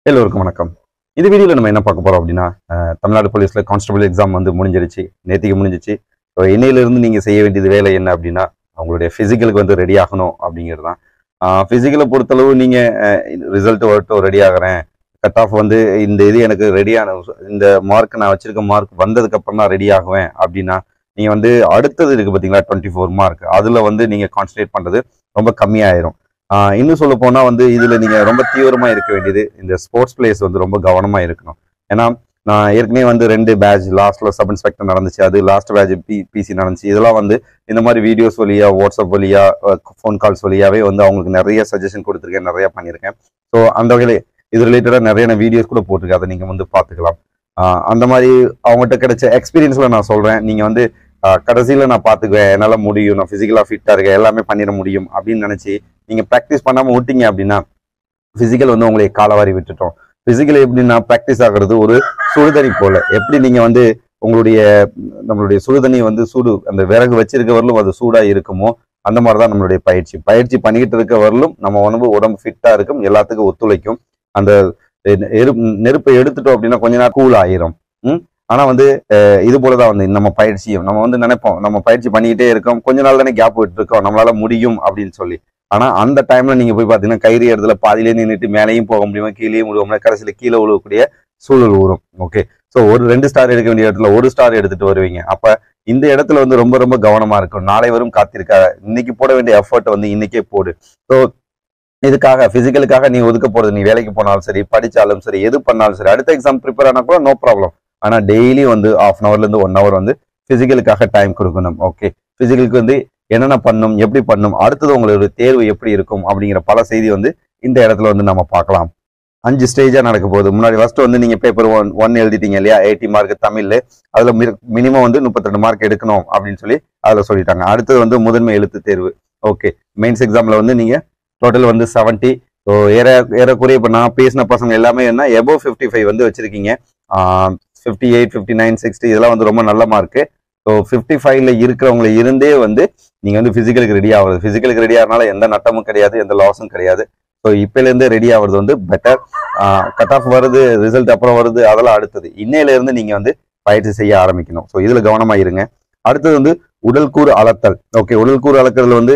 எல்லோருக்கும் வணக்கம் இந்த வீடியோவில் நம்ம என்ன பார்க்க போறோம் அப்படின்னா அஹ், தமிழ்நாடு போலீஸ்ல கான்ஸ்டபிள் எக்ஸாம் வந்து முடிஞ்சிருச்சு நேத்திக்கு முடிஞ்சிச்சு ஸோ இன்னையிலிருந்து நீங்க செய்ய வேண்டியது வேலை என்ன அப்படின்னா அவங்களுடைய ஃபிசிக்கலுக்கு வந்து ரெடி ஆகணும் அப்படிங்கிறது தான் ஃபிசிக்கலை பொறுத்தளவு நீங்க ரிசல்ட் வரட்டும் ரெடி ஆகிறேன் கட் ஆஃப் வந்து இந்த இது எனக்கு ரெடியான இந்த மார்க் நான் வச்சிருக்க மார்க் வந்ததுக்கு அப்புறம் தான் ரெடி ஆகுவேன் அப்படின்னா நீங்க வந்து அடுத்தது இருக்கு பாத்தீங்களா டுவெண்ட்டி ஃபோர் மார்க் அதுல வந்து நீங்க கான்சன்ட்ரேட் பண்றது ரொம்ப கம்மியாயிரும் ஆஹ் இன்னும் சொல்ல போனா வந்து இதுல நீங்க ரொம்ப தீவிரமா இருக்க வேண்டியது இந்த ஸ்போர்ட்ஸ் பிளேஸ் வந்து ரொம்ப கவனமா இருக்கணும் ஏன்னா நான் ஏற்கனவே வந்து ரெண்டு பேட்ச் லாஸ்ட்ல சப் இன்ஸ்பெக்டர் நடந்துச்சு அது லாஸ்ட் பேட்ச் பி பிசி நடந்துச்சு இதெல்லாம் வந்து இந்த மாதிரி வீடியோஸ் வழியா வாட்ஸ்அப் வழியா ஃபோன் கால்ஸ் வழியாவே வந்து அவங்களுக்கு நிறைய சஜஷன் கொடுத்துருக்கேன் நிறைய பண்ணியிருக்கேன் ஸோ அந்த வகையில இது ரிலேட்டடா நிறைய நான் வீடியோஸ் கூட போட்டிருக்கேன் அதை நீங்க வந்து பார்த்துக்கலாம் ஆஹ் அந்த மாதிரி அவங்ககிட்ட கிடைச்ச எக்ஸ்பீரியன்ஸ்ல நான் சொல்றேன் நீங்க வந்து ஆஹ் கடைசியில நான் பாத்துக்குவேன் என்னால முடியும் நான் பிசிக்கலா ஃபிட்டா இருக்கேன் எல்லாமே பண்ணிட முடியும் அப்படின்னு நினைச்சு நீங்க ப்ராக்டிஸ் பண்ணாம விட்டீங்க அப்படின்னா பிசிக்கல் வந்து உங்களை காலவாரி விட்டுட்டோம் பிசிக்கல் எப்படின்னா ப்ராக்டிஸ் ஆகுறது ஒரு சுடுதண்ணி போல எப்படி நீங்க வந்து உங்களுடைய நம்மளுடைய சுடுதண்ணி வந்து சூடு அந்த விறகு வச்சிருக்க வரலும் அது சூடா இருக்குமோ அந்த மாதிரி தான் நம்மளுடைய பயிற்சி பயிற்சி பண்ணிக்கிட்டு இருக்க வரலும் நம்ம உடம்பு உடம்பு ஃபிட்டா இருக்கும் எல்லாத்துக்கும் ஒத்துழைக்கும் அந்த எரு நெருப்பை எடுத்துட்டோம் அப்படின்னா கொஞ்ச நேரம் கூல் ஆயிரும் ம் ஆனா வந்து அஹ், இது போலதான் வந்து நம்ம பயிற்சியும் நம்ம வந்து நினைப்போம் நம்ம பயிற்சி பண்ணிக்கிட்டே இருக்கோம் கொஞ்ச நாள் தானே கேப் விட்டு இருக்கோம் நம்மளால முடியும் அப்படின்னு சொல்லி ஆனா அந்த டைம்ல நீங்க போய் பாத்தீங்கன்னா கயிறு இடத்துல பாதியிலே நின்றுட்டு மேலேயும் போக முடியுமா கீழேயும் விழுவோம்னா கடைசியில கீழே விழுவக்கூடிய சூழல் வரும் ஓகே ஸோ ஒரு ரெண்டு ஸ்டார் எடுக்க வேண்டிய இடத்துல ஒரு ஸ்டார் எடுத்துட்டு வருவீங்க அப்ப இந்த இடத்துல வந்து ரொம்ப ரொம்ப கவனமா இருக்கும் நாளை வரும் காத்திருக்கா இன்னைக்கு போட வேண்டிய எஃபர்ட் வந்து இன்னைக்கே போடு ஸோ இதுக்காக பிசிக்கலுக்காக நீ ஒதுக்க போறது நீ வேலைக்கு போனாலும் சரி படிச்சாலும் சரி எது பண்ணாலும் சரி அடுத்த எக்ஸாம் ப்ரிப்பேர் ஆனா கூட நோ ப்ராப்ளம் ஆனா டெய்லி வந்து ஆஃப் அன் ஹவர்ல இருந்து ஒன் ஹவர் வந்து பிசிக்கலுக்காக டைம் கொடுக்கணும் ஓகே பிசிக்கலுக்கு வந்து என்னென்ன பண்ணும் எப்படி பண்ணும் அடுத்தது உங்களோட தேர்வு எப்படி இருக்கும் அப்படிங்கிற பல செய்தி வந்து இந்த இடத்துல வந்து நம்ம பார்க்கலாம் அஞ்சு ஸ்டேஜா நடக்க போகுது முன்னாடி ஃபர்ஸ்ட் வந்து நீங்க பேப்பர் ஒன் ஒன் எழுதிட்டீங்க இல்லையா எயிட்டி மார்க் தமிழ்ல அதுல மினிமம் வந்து முப்பத்தி ரெண்டு மார்க் எடுக்கணும் அப்படின்னு சொல்லி அதுல சொல்லிட்டாங்க அடுத்தது வந்து முதன்மை எழுத்து தேர்வு ஓகே மெயின்ஸ் எக்ஸாம்ல வந்து நீங்க டோட்டல் வந்து செவன்ட்டி ஸோ ஏற ஏறக்குறைய இப்போ நான் பேசின பசங்க எல்லாமே என்ன எபோவ் ஃபிஃப்டி ஃபைவ் வந்து வச்சிருக்கீங்க fifty eight fifty nine sixty இதெல்லாம் வந்து ரொம்ப நல்ல மார்க்கு ஸோ ஃபிஃப்டி ஃபைவ்ல இருக்கிறவங்கள இருந்தே வந்து நீங்க வந்து பிசிக்கலுக்கு ரெடி ஆகுறது பிசிக்கலுக்கு ரெடி ஆகிறனால எந்த நட்டமும் கிடையாது எந்த லாஸும் கிடையாது ஸோ இப்போலேருந்து ரெடி ஆகுறது வந்து பெட்டர் கட் ஆஃப் வருது ரிசல்ட் அப்புறம் வருது அதெல்லாம் அடுத்தது இன்னையில இருந்து நீங்க வந்து பயிற்சி செய்ய ஆரம்பிக்கணும் ஸோ இதுல கவனமா இருங்க அடுத்தது வந்து உடல் கூறு அளத்தல் ஓகே உடல் கூறு அளக்கிறதுல வந்து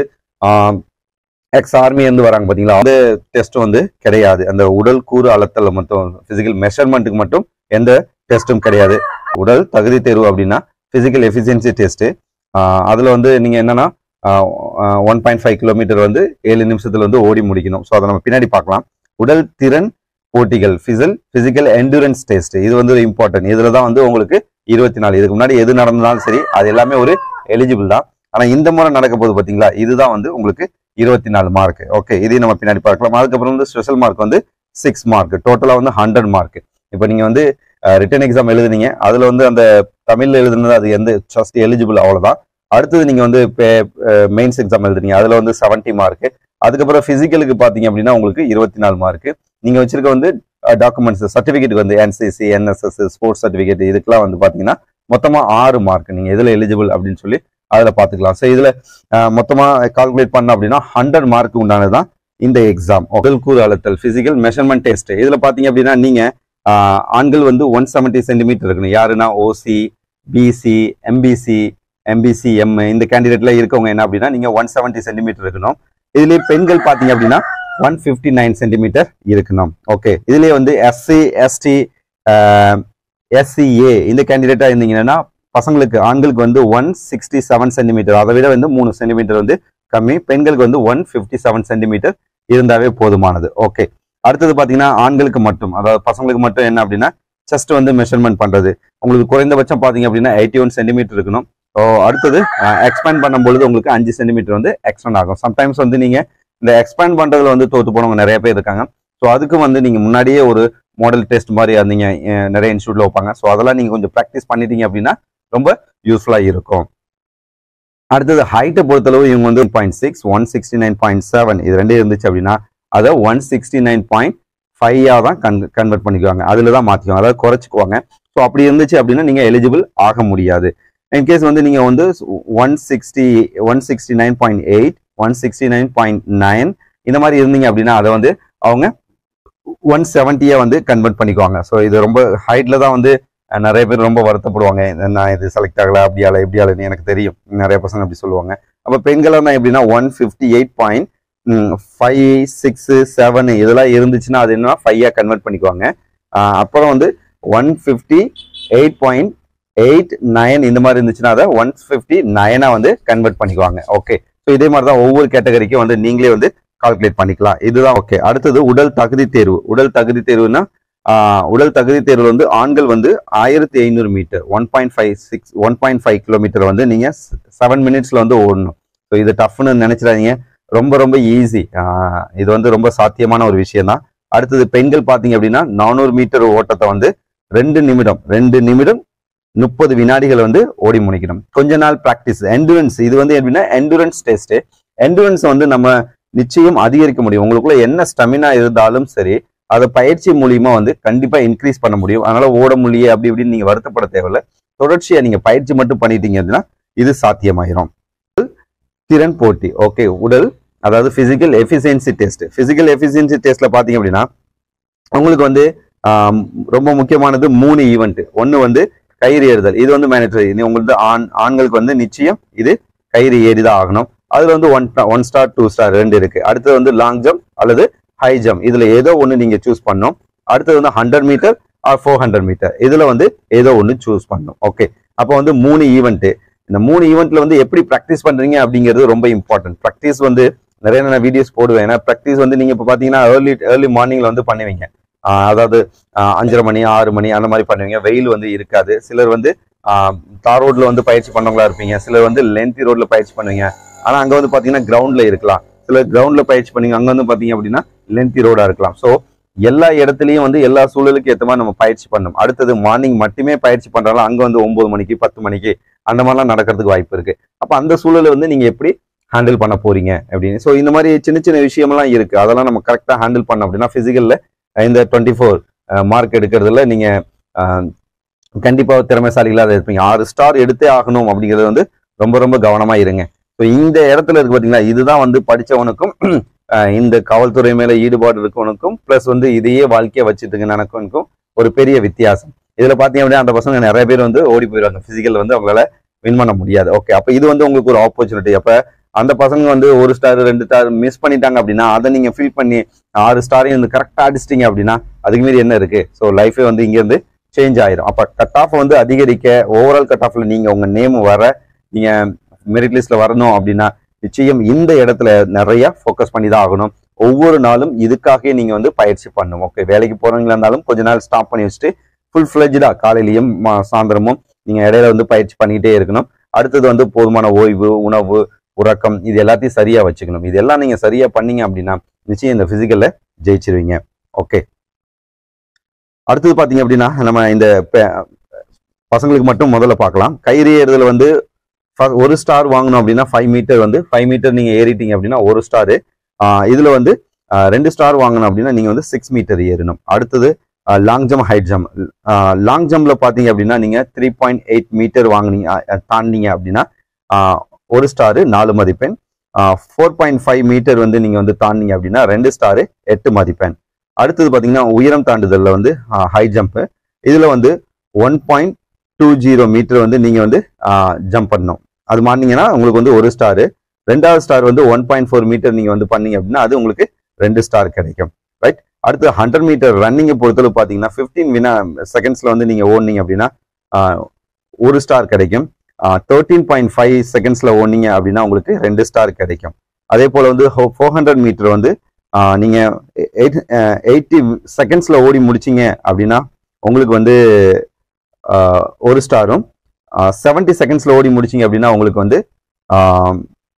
எக்ஸ் ஆர்மி இருந்து வராங்க பாத்தீங்களா அந்த டெஸ்ட் வந்து கிடையாது அந்த உடல் கூறு அளத்தல் மட்டும் பிசிக்கல் மெஷர்மெண்ட்டுக்கு மட்டும் எந்த டெஸ்ட்டும் கிடையாது உடல் தகுதி தேர்வு அப்படின்னா பிசிக்கல் எஃபிஷியன்சி டெஸ்ட் அதுல வந்து நீங்க என்னன்னா ஒன் பாயிண்ட் ஃபைவ் கிலோமீட்டர் வந்து ஏழு நிமிஷத்துல வந்து ஓடி முடிக்கணும் ஸோ அதை நம்ம பின்னாடி பார்க்கலாம் உடல் திறன் போட்டிகள் பிசில் பிசிக்கல் எண்டூரன்ஸ் டெஸ்ட் இது வந்து இம்பார்ட்டன்ட் இதுல தான் வந்து உங்களுக்கு இருபத்தி நாலு இதுக்கு முன்னாடி எது நடந்தாலும் சரி அது எல்லாமே ஒரு எலிஜிபிள் தான் ஆனா இந்த முறை நடக்க போகுது பாத்தீங்களா இதுதான் வந்து உங்களுக்கு இருபத்தி நாலு மார்க் ஓகே இதையும் நம்ம பின்னாடி பார்க்கலாம் அதுக்கப்புறம் வந்து ஸ்பெஷல் மார்க் வந்து சிக்ஸ் மார்க் டோட்டலா வந்து ஹண்ட்ரட் மார்க் இப்போ நீங்க வந்து ரிட்டன் எக்ஸாம் எழுதுனீங்க அதுல வந்து அந்த தமிழ்ல எழுதுனது அது எந்த ஜஸ்ட் எலிஜிபிள் அவ்வளவுதான் அடுத்தது நீங்க வந்து மெயின்ஸ் எக்ஸாம் எழுதுனீங்க அதுல வந்து செவன்ட்டி மார்க் அதுக்கப்புறம் பிசிக்கலுக்கு பாத்தீங்க அப்படின்னா உங்களுக்கு இருபத்தி நாலு மார்க் நீங்க வச்சிருக்க வந்து டாக்குமெண்ட்ஸ் சர்டிபிகேட் வந்து என்சிசி என்எஸ்எஸ் ஸ்போர்ட்ஸ் சர்டிபிகேட் இதுக்கெல்லாம் வந்து பாத்தீங்கன்னா மொத்தமா ஆறு மார்க் நீங்க எதுல எலிஜிபிள் அப்படின்னு சொல்லி அதுல பாத்துக்கலாம் ஸோ இதுல அஹ், மொத்தமா கால்குலேட் பண்ண அப்படின்னா ஹண்ட்ரட் மார்க் உண்டானதுதான் இந்த எக்ஸாம் உடல் கூறு அழுத்தல் பிசிக்கல் மெஷர்மெண்ட் டெஸ்ட் இதுல பாத்தீங்க அப்படின்னா நீங்க ஆஹ், ஆண்கள் வந்து ஒன் செவன்டி சென்டிமீட்டர் இருக்கணும் யாருன்னா OC BC MBC MBC M இந்த கேண்டிடேட்ல இருக்கவங்க என்ன அப்படின்னா நீங்க ஒன் செவன்டி சென்டிமீட்டர் இருக்கணும் இதுலயே பெண்கள் பாத்தீங்க அப்படின்னா ஒன் பிப்டி நைன் சென்டிமீட்டர் இருக்கணும் ஓகே இதுலயே வந்து எஸ்சி எஸ்டி எஸ்சிஏ இந்த கேண்டிடேட்டா இருந்தீங்கன்னா பசங்களுக்கு ஆண்களுக்கு வந்து ஒன் சிக்ஸ்டி செவன் சென்டிமீட்டர் அதை விட வந்து மூணு சென்டிமீட்டர் வந்து கம்மி பெண்களுக்கு வந்து ஒன் ஃபிஃப்டி செவன் சென்டிமீட்டர் இருந்தாவே போதுமானது ஓகே அடுத்தது பாத்தீங்கன்னா ஆண்களுக்கு மட்டும் அதாவது பசங்களுக்கு மட்டும் என்ன அப்படின்னா செஸ்ட் வந்து மெஷர்மெண்ட் பண்றது உங்களுக்கு குறைந்தபட்சம் பாத்தீங்க அப்படின்னா எயிட்டி ஒன் சென்டிமீட்டர் இருக்கணும் ஸோ அடுத்தது எக்ஸ்பேண்ட் பண்ணும்பொழுது உங்களுக்கு அஞ்சு சென்டிமீட்டர் வந்து எக்ஸ்பேண்ட் ஆகும் சம்டைம்ஸ் வந்து நீங்க இந்த எக்ஸ்பேண்ட் பண்றதுல வந்து தோத்து போனவங்க நிறைய பேர் இருக்காங்க ஸோ அதுக்கு வந்து நீங்க முன்னாடியே ஒரு மாடல் டெஸ்ட் மாதிரி நீங்க அஹ், நிறைய இன்ஸ்டியூட்ல வைப்பாங்க ஸோ அதெல்லாம் நீங்க கொஞ்சம் ப்ராக்டிஸ் பண்ணிட்டீங்க அப்படின்னா ரொம்ப யூஸ்ஃபுல்லா இருக்கும் அடுத்தது ஹைட்டை பொறுத்தளவு இவங்க வந்து point six one sixty nine point seven இது ரெண்டே இருந்துச்சு அப்படின்னா அதை ஒன் சிக்ஸ்டி நைன் பாயிண்ட் ஃபைவா தான் கன் கன்வெர்ட் பண்ணிக்குவாங்க அதுல தான் மாத்திக்குவாங்க அதாவது குறைச்சிக்குவாங்க ஸோ அப்படி இருந்துச்சு அப்படின்னா நீங்க எலிஜிபிள் ஆக முடியாது இன்கேஸ் வந்து நீங்க வந்து one sixty one sixty nine point eight one sixty nine point nine இந்த மாதிரி இருந்தீங்க அப்படின்னா அதை வந்து அவங்க ஒன் செவன்ட்டியை வந்து கன்வெர்ட் பண்ணிக்குவாங்க ஸோ இது ரொம்ப ஹைட்ல தான் வந்து அஹ், நிறைய பேர் ரொம்ப வருத்தப்படுவாங்க இது நான் இது செலக்ட் ஆகல அப்படியால எப்படியாலன்னு எனக்கு தெரியும் நிறைய பசங்க அப்படி சொல்லுவாங்க அப்போ பெண்கள் தான் எப்படின்னா one fifty eight point five six seven இதெல்லாம் இருந்துச்சுன்னா அது என்னன்னா ஃபைவா கன்வெர்ட் பண்ணிக்குவாங்க அஹ், அப்புறம் வந்து one fifty eight point eight nine இந்த மாதிரி இருந்துச்சுன்னா அதை ஒன் ஃபிஃப்டி நைனா வந்து கன்வெர்ட் பண்ணிக்குவாங்க ஓகே ஸோ இதே மாதிரி தான் ஒவ்வொரு கேட்டகரிக்கும் வந்து நீங்களே வந்து கால்குலேட் பண்ணிக்கலாம் இதுதான் ஓகே அடுத்தது உடல் தகுதி தேர்வு உடல் தகுதி தேர்வுனா ஆஹ், உடல் தகுதி தேர்வு வந்து ஆண்கள் வந்து ஆயிரத்தி ஐநூறு metre one point five six one point five kilometre வந்து நீங்க செவன் மினிட்ஸ்ல வந்து ஓடணும் ஸோ இது டஃப்னு நினைச்சிடாதீங்க ரொம்ப ரொம்ப ஈஸி இது வந்து ரொம்ப சாத்தியமான ஒரு விஷயம் தான் அடுத்தது பெண்கள் பார்த்தீங்க அப்படின்னா நானூறு மீட்டர் ஓட்டத்தை வந்து ரெண்டு நிமிடம் ரெண்டு நிமிடம் முப்பது வினாடிகள் வந்து ஓடி முடிக்கணும் கொஞ்ச நாள் பிராக்டிஸ் எண்டுரன்ஸ் இது வந்து எப்படின்னா எண்டுரன்ஸ் டெஸ்ட் எண்டுரன்ஸ் வந்து நம்ம நிச்சயம் அதிகரிக்க முடியும் உங்களுக்குள்ள என்ன ஸ்டெமினா இருந்தாலும் சரி அதை பயிற்சி மூலியமா வந்து கண்டிப்பா இன்க்ரீஸ் பண்ண முடியும் அதனால ஓட முடியே அப்படி இப்படின்னு நீங்க வருத்தப்பட தேவையில்ல தொடர்ச்சியா நீங்க பயிற்சி மட்டும் பண்ணிட்டீங்க அப்படின்னா இது சாத்தியமாயிரும் திறன் போட்டி ஓகே உடல் அதாவது physical efficiency test physical efficiency டெஸ்ட்ல பாத்தீங்க அப்படின்னா உங்களுக்கு வந்து ஆம், ரொம்ப முக்கியமானது மூணு ஈவெண்ட் ஒன்னு வந்து கயிறு ஏறுதல் இது வந்து மேனேட்டரி உங்களுக்கு ஆண் ஆண்களுக்கு வந்து நிச்சயம் இது கயிறு ஏறிதான் ஆகணும் அதுல வந்து one one star two star ரெண்டு இருக்கு அடுத்தது வந்து லாங் ஜம்ப் அல்லது ஹை ஜம்ப் இதுல ஏதோ ஒன்று நீங்க சூஸ் பண்ணணும் அடுத்தது வந்து hundred metre or four hundred metre இதுல வந்து ஏதோ ஒன்று சூஸ் பண்ணணும் ஓகே அப்போ வந்து மூணு ஈவெண்ட் இந்த மூணு ஈவெண்ட்ல வந்து எப்படி ப்ராக்டிஸ் பண்றீங்க அப்படிங்கிறது ரொம்ப இம்பார்ட்டன்ட் ப்ராக்டிஸ் வந்து நிறைய நான் வீடியோஸ் போடுவேன் ஏன்னா ப்ராக்டிஸ் வந்து நீங்க இப்போ பார்த்தீங்கன்னா ஏர்லி ஏர்லி மார்னிங்ல வந்து பண்ணுவீங்க ஆஹ் அதாவது ஆஹ் அஞ்சரை மணி ஆறு மணி அந்த மாதிரி பண்ணுவீங்க வெயில் வந்து இருக்காது சிலர் வந்து தார் ரோட்ல வந்து பயிற்சி பண்ணவங்களா இருப்பீங்க சிலர் வந்து லென்த்தி ரோட்ல பயிற்சி பண்ணுவீங்க ஆனா அங்க வந்து பாத்தீங்கன்னா கிரவுண்ட்ல இருக்கலாம் சிலர் கிரவுண்ட்ல பயிற்சி பண்ணுவீங்க அங்க வந்து பாத்தீங்க அப்படின்னா லென்த்தி ரோடா இருக்கலாம் ஸோ எல்லா இடத்துலயும் வந்து எல்லா சூழலுக்கு ஏற்ற மாதிரி நம்ம பயிற்சி பண்ணணும் அடுத்தது மார்னிங் மட்டுமே பயிற்சி பண்றாலும் அங்க வந்து ஒன்பது மணிக்கு பத்து மணிக்கு அந்த மாதிரிலாம் நடக்கிறதுக்கு வாய்ப்பு இருக்கு அப்ப அந்த சூழலை வந்து நீங்க எப்படி ஹேண்டில் பண்ண போறீங்க அப்படின்னு ஸோ இந்த மாதிரி சின்ன சின்ன விஷயமெல்லாம் இருக்கு அதெல்லாம் நம்ம கரெக்டாக ஹேண்டில் பண்ண அப்படின்னா பிசிக்கல்ல இந்த டுவெண்ட்டி ஃபோர் மார்க் எடுக்கிறதுல நீங்க அஹ், கண்டிப்பா திறமைசாலிகளாக இருப்பீங்க ஆறு ஸ்டார் எடுத்தே ஆகணும் அப்படிங்கிறது வந்து ரொம்ப ரொம்ப கவனமா இருங்க ஸோ இந்த இடத்துல இருக்கு பாத்தீங்களா இதுதான் வந்து படிச்சவனுக்கும் அஹ், இந்த காவல்துறை மேல ஈடுபாடு இருக்கவனுக்கும் ப்ளஸ் வந்து இதையே வாழ்க்கையை வச்சுட்டு இருக்க நினைக்கவனுக்கும் ஒரு பெரிய வித்தியாசம் இதுல பாத்தீங்க அப்படின்னா அந்த பசங்க நிறைய பேர் வந்து ஓடி போயிடுவாங்க பிசிக்கல் வந்து அவங்களால வின் பண்ண முடியாது ஓகே அப்ப இது வந்து உங்களுக்கு ஒரு ஆப்பர்ச்சுனிட்டி அப்ப அந்த பசங்க வந்து ஒரு ஸ்டார் ரெண்டு ஸ்டார் மிஸ் பண்ணிட்டாங்க அப்படின்னா அதை நீங்க ஃபீல் பண்ணி ஆறு ஸ்டாரையும் வந்து கரெக்டா அடிச்சிட்டீங்க அப்படின்னா அதுக்கு மீறி என்ன இருக்கு ஸோ லைஃபே வந்து இங்க இருந்து சேஞ்ச் ஆயிரும் அப்ப கட் ஆஃப் வந்து அதிகரிக்க ஓவரால் கட் ஆஃப்ல நீங்க உங்க நேம் வர நீங்க மெரிட் லிஸ்ட்ல வரணும் அப்படின்னா நிச்சயம் இந்த இடத்துல நிறைய ஃபோக்கஸ் பண்ணி தான் ஆகணும் ஒவ்வொரு நாளும் இதுக்காகவே நீங்க வந்து பயிற்சி பண்ணணும் ஓகே வேலைக்கு போறவங்களா இருந்தாலும் கொஞ்ச நாள் ஸ்டாப் பண்ணி வச்சுட்டு ஃபுல் ஃபிளஜா காலையிலயும் மா- சாயந்தரமும் நீங்க இடையில வந்து பயிற்சி பண்ணிக்கிட்டே இருக்கணும் அடுத்தது வந்து போதுமான ஓய்வு உணவு உறக்கம் இது எல்லாத்தையும் சரியா வச்சுக்கணும் இது எல்லாம் நீங்க சரியா பண்ணீங்க அப்படின்னா நிச்சயம் இந்த பிசிக்கல்ல ஜெயிச்சிருவீங்க ஓகே அடுத்தது பாத்தீங்க அப்படின்னா நம்ம இந்த பெ- பசங்களுக்கு மட்டும் முதல்ல பார்க்கலாம் கயிறு ஏறுதல் வந்து ஃப- ஒரு ஸ்டார் வாங்கணும் அப்படின்னா ஃபைவ் மீட்டர் வந்து ஃபைவ் மீட்டர் நீங்க ஏறிட்டீங்க அப்படின்னா ஒரு ஸ்டாரு இதுல வந்து ஆஹ், ரெண்டு ஸ்டார் வாங்கணும் அப்படின்னா நீங்க வந்து சிக்ஸ் மீட்டர் ஏறணும் அடுத்தது long jump height jump long ஜம்ப்ல பாத்தீங்க அப்படின்னா நீங்க த்ரீ பாயிண்ட் எயிட் மீட்டர் வாங்குனீங்க அஹ், தாண்டினீங்க அப்படின்னா ஆஹ், ஒரு ஸ்டாரு நாலு மதிப்பெண் ஃபோர் பாயிண்ட் ஃபைவ் மீட்டர் வந்து நீங்க வந்து தாண்டிங்க அப்படின்னா ரெண்டு ஸ்டாரு எட்டு மதிப்பெண் அடுத்தது பாத்தீங்கன்னா உயரம் தாண்டுதல்ல வந்து ஹை ஜம்ப் இதுல வந்து one point two zero metre வந்து நீங்க வந்து ஜம்ப் பண்ணணும் அது மாட்டினீங்கன்னா உங்களுக்கு வந்து ஒரு ஸ்டாரு ரெண்டாவது ஸ்டார் வந்து ஒன் பாயிண்ட் ஃபோர் மீட்டர் நீங்க வந்து பண்ணீங்க அப்படின்னா அது உங்களுக்கு ரெண்டு ஸ்டார் கிடைக்கும் ரைட் அடுத்து ஹண்ட்ரட் மீட்டர் ரன்னிங்கை பொறுத்தளவு பார்த்தீங்கன்னா ஃபிஃப்டீன் வினா செகண்ட்ஸ்ல வந்து நீங்க ஓடுனீங்க அப்படின்னா ஆஹ், ஒரு ஸ்டார் கிடைக்கும் தேர்ட்டீன் பாயிண்ட் ஃபைவ் செகண்ட்ஸ்ல ஓடுனீங்க அப்படின்னா உங்களுக்கு ரெண்டு ஸ்டார் கிடைக்கும் அதே போல வந்து ஃபோர் ஹண்ட்ரட் மீட்டர் வந்து ஆஹ், நீங்க எயிட் எயிட்டி செகண்ட்ஸ்ல ஓடி முடிச்சீங்க அப்படின்னா உங்களுக்கு வந்து ஆஹ், ஒரு ஸ்டாரும் செவன்டி செகண்ட்ஸ்ல ஓடி முடிச்சீங்க அப்படின்னா உங்களுக்கு வந்து ஆஹ்,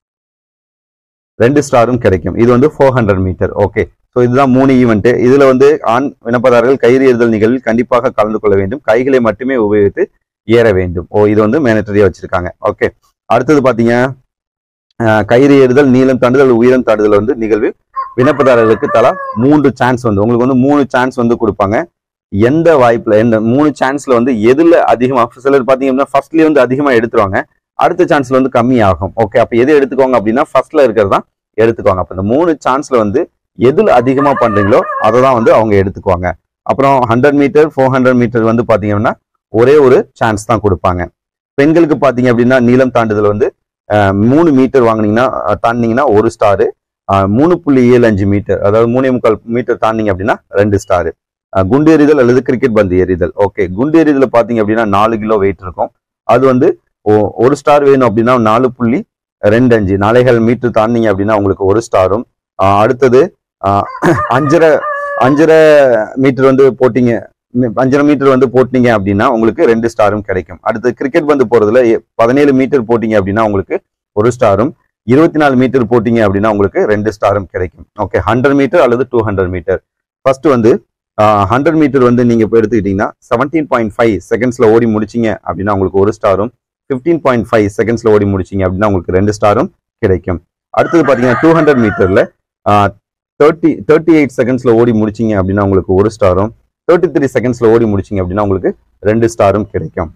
ரெண்டு ஸ்டாரும் கிடைக்கும் இது வந்து four hundred metre okay so இதுதான் மூணு ஈவெண்ட் இதுல வந்து ஆண் விண்ணப்பதாரர்கள் கயிறு ஏறுதல் நிகழ்வில் கண்டிப்பாக கலந்து கொள்ள வேண்டும் கைகளை மட்டுமே உபயோகித்து ஏற வேண்டும் ஓ இது வந்து மேனட்டரியா வச்சிருக்காங்க ஓகே அடுத்தது பாத்தீங்க அஹ், கயிறு ஏறுதல் நீளம் தாண்டுதல் உயரம் தாண்டுதல் வந்து நிகழ்வில் விண்ணப்பதாரர்களுக்கு தலா மூன்று சான்ஸ் வந்து உங்களுக்கு வந்து மூணு சான்ஸ் வந்து கொடுப்பாங்க எந்த வாய்ப்புல எந்த மூணு சான்ஸ்ல வந்து எதுல அதிகமா சிலர் பாத்தீங்கன்னா ஃபர்ஸ்ட்லயே வந்து அதிகமா எடுத்துருவாங்க அடுத்த சான்ஸ்ல வந்து கம்மி ஆகும் ஓகே அப்ப எது எடுத்துக்கோங்க அப்படின்னா ஃபர்ஸ்ட்ல இருக்கிறது தான் எடுத்துக்கோங்க அப்ப இந்த மூணு சான்ஸ்ல வந்து எதுல அதிகமா பண்றீங்களோ அதை தான் வந்து அவங்க எடுத்துக்குவாங்க அப்புறம் hundred metre four hundred metre வந்து பாத்தீங்கன்னா ஒரே ஒரு சான்ஸ் தான் கொடுப்பாங்க பெண்களுக்கு பாத்தீங்க அப்படின்னா நீளம் தாண்டுதல் வந்து அஹ், மூணு மீட்டர் வாங்குனீங்கன்னா அஹ், தாண்டினீங்கன்னா ஒரு ஸ்டாரு மூணு புள்ளி ஏழு அஞ்சு மீட்டர் அதாவது மூணே முக்கால் மீட்டர் தாண்டிங்க அப்படின்னா ரெண்டு ஸ்டாரு குண்டு எறிதல் அல்லது கிரிக்கெட் பந்து எறிதல் ஓகே குண்டு எறிதல் பாத்தீங்க அப்படின்னா நாலு கிலோ வெயிட் இருக்கும் அது வந்து ஒ- ஒரு ஸ்டார் வேணும் அப்படின்னா நாலு புள்ளி ரெண்டு அஞ்சு நாளைகள் மீட்டர் தாண்டிங்க அப்படின்னா உங்களுக்கு ஒரு ஸ்டாரும் ஆஹ் அடுத்தது ஆஹ் அஞ்சரை அஞ்சரை மீட்டர் வந்து போட்டீங்க மி- அஞ்சரை மீட்டர் வந்து போட்டீங்க அப்படின்னா உங்களுக்கு ரெண்டு ஸ்டாரும் கிடைக்கும் அடுத்து கிரிக்கெட் பந்து போறதுல எ- பதினேழு மீட்டர் போட்டீங்க அப்படின்னா உங்களுக்கு ஒரு ஸ்டாரும் இருபத்தி நாலு மீட்டர் போட்டீங்க அப்படின்னா உங்களுக்கு ரெண்டு ஸ்டாரும் கிடைக்கும் ஓகே ஹண்ட்ரட் மீட்டர் அல்லது டூ ஹண்ட்ரட் மீட்டர் ஃபர்ஸ்ட் வந்து ஹண்ட்ரட் மீட்டர் வந்து நீங்க இப்போ எடுத்துக்கிட்டீங்கன்னா செவன்டீன் பாயிண்ட் ஃபைவ் செகண்ட்ஸ்ல ஓடி முடிச்சீங்க அப்படின்னா உங்களுக்கு ஒரு ஸ்டாரும் ஃபிஃப்டீன் பாயிண்ட் ஃபைவ் செகண்ட்ஸ்ல ஓடி முடிச்சீங்க அப்படின்னா உங்களுக்கு ரெண்டு ஸ்டாரும் கிடைக்கும் அடுத்தது பாத்தீங்கன்னா டூ ஹண்ட்ரட் மீட்டர்ல தேர்ட்டி தேர்ட்டி எயிட் செகண்ட்ஸ்ல ஓடி முடிச்சீங்க அப்படின்னா உங்களுக்கு ஒரு ஸ்டாரும் தேர்ட்டி த்ரீ செகண்ட்ஸ்ல ஓடி முடிச்சீங்க அப்படின்னா உங்களுக்கு ரெண்டு ஸ்டாரும் கிடைக்கும்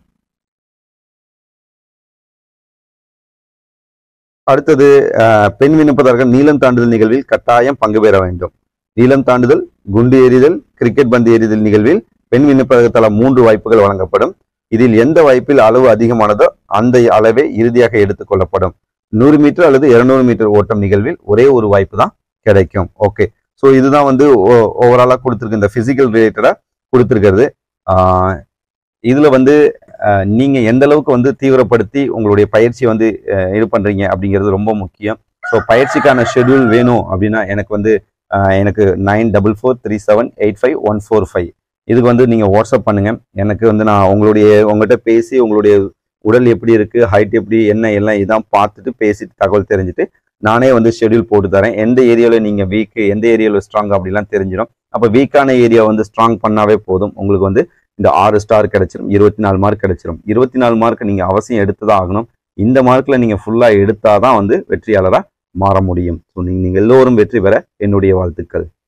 அடுத்தது ஆஹ், பெண் விண்ணப்பதாரர்கள் நீளம் தாண்டுதல் நிகழ்வில் கட்டாயம் பங்கு பெற வேண்டும் நீளம் தாண்டுதல் குண்டு எறிதல் கிரிக்கெட் பந்து எறிதல் நிகழ்வில் பெண் விண்ணப்பதாரர்களால் மூன்று வாய்ப்புகள் வழங்கப்படும் இதில் எந்த வாய்ப்பில் அளவு அதிகமானதோ அந்த அளவே இறுதியாக எடுத்துக்கொள்ளப்படும் நூறு மீட்டர் அல்லது இருநூறு மீட்டர் ஓட்டம் நிகழ்வில் ஒரே ஒரு வாய்ப்பு தான் கிடைக்கும் ஓகே ஸோ இதுதான் வந்து ஓவராலாக கொடுத்துருக்கு இந்த பிசிக்கல் ரிலேட்டடாக கொடுத்துருக்கிறது ஆஹ் இதுல வந்து ஆஹ் நீங்க எந்த அளவுக்கு வந்து தீவிரப்படுத்தி உங்களுடைய பயிற்சியை வந்து ஆஹ் இது பண்றீங்க அப்படிங்கிறது ரொம்ப முக்கியம் ஸோ பயிற்சிக்கான ஷெட்யூல் வேணும் அப்படின்னா எனக்கு வந்து ஆஹ் எனக்கு nine double four three seven eight five one four five இதுக்கு வந்து நீங்க வாட்ஸ்அப் பண்ணுங்க எனக்கு வந்து நான் உங்களுடைய உங்கள்கிட்ட பேசி உங்களுடைய உடல் எப்படி இருக்கு ஹைட் எப்படி என்ன எல்லாம் இதான் பார்த்துட்டு பேசிட்டு தகவல் தெரிஞ்சுட்டு நானே வந்து ஷெட்யூல் போட்டு தரேன் எந்த ஏரியாவில் நீங்க வீக் எந்த ஏரியாவில் ஸ்ட்ராங் அப்படிலாம் தெரிஞ்சிடும் அப்போ வீக்கான ஏரியா வந்து ஸ்ட்ராங் பண்ணாவே போதும் உங்களுக்கு வந்து இந்த ஆறு ஸ்டார் கிடைச்சிரும் இருபத்தி நாலு மார்க் கிடைச்சிரும் இருபத்தி நாலு மார்க் நீங்க அவசியம் எடுத்துதான் ஆகணும் இந்த மார்க்ல நீங்க ஃபுல்லா எடுத்தாதான் வந்து வெற்றியாளரா மாற முடியும் ஸோ நீங்க நீங்க எல்லோரும் வெற்றி பெற என்னுடைய வாழ்த்துக்கள்